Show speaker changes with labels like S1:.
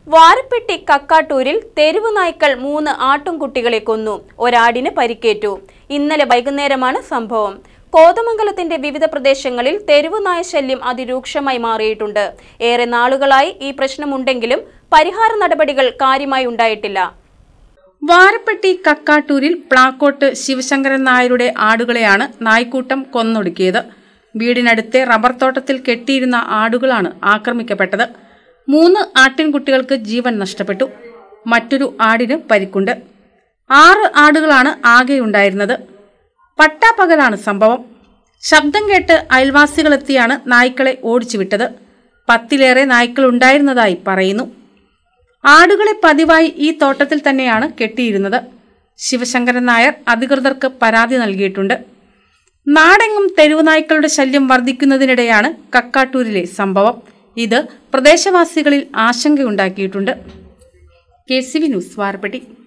S1: വാരപ്പെട്ടി കക്കാട്ടൂരിൽ തെരുവു നായ്ക്കൾ മൂന്ന് ആട്ടുംകുട്ടികളെ കൊന്നു ഒരാടിന് പരിക്കേറ്റു ഇന്നലെ വൈകുന്നേരമാണ് സംഭവം കോതമംഗലത്തിന്റെ വിവിധ പ്രദേശങ്ങളിൽ തെരുവു നായ ശല്യം അതിരൂക്ഷമായി മാറിയിട്ടുണ്ട് ഏറെ നാളുകളായി ഈ പ്രശ്നമുണ്ടെങ്കിലും പരിഹാര നടപടികൾ കാര്യമായി ഉണ്ടായിട്ടില്ല
S2: വാരപ്പെട്ടി കക്കാട്ടൂരിൽ പ്ലാക്കോട്ട് ശിവശങ്കരൻ നായരുടെ ആടുകളെയാണ് നായ്ക്കൂട്ടം കൊന്നൊടുക്കിയത് വീടിനടുത്തെ റബ്ബർ തോട്ടത്തിൽ കെട്ടിയിരുന്ന ആടുകളാണ് ആക്രമിക്കപ്പെട്ടത് മൂന്ന് ആട്ടിൻകുട്ടികൾക്ക് ജീവൻ നഷ്ടപ്പെട്ടു മറ്റൊരു ആടിന് പരിക്കുണ്ട് ആറ് ആടുകളാണ് ആകെയുണ്ടായിരുന്നത് പട്ടാപ്പകലാണ് സംഭവം ശബ്ദം കേട്ട് അയൽവാസികളെത്തിയാണ് നായ്ക്കളെ ഓടിച്ചുവിട്ടത് പത്തിലേറെ നായ്ക്കൾ ഉണ്ടായിരുന്നതായി പറയുന്നു ആടുകളെ പതിവായി ഈ തോട്ടത്തിൽ തന്നെയാണ് കെട്ടിയിരുന്നത് ശിവശങ്കരൻ നായർ അധികൃതർക്ക് പരാതി നൽകിയിട്ടുണ്ട് നാടെങ്ങും തെരുവുനായ്ക്കളുടെ ശല്യം വർദ്ധിക്കുന്നതിനിടെയാണ് കക്കാട്ടൂരിലെ സംഭവം ഇത് പ്രദേശവാസികളിൽ ആശങ്കയുണ്ടാക്കിയിട്ടുണ്ട് കെ സി വി ന്യൂസ് വാർപ്പട്ടി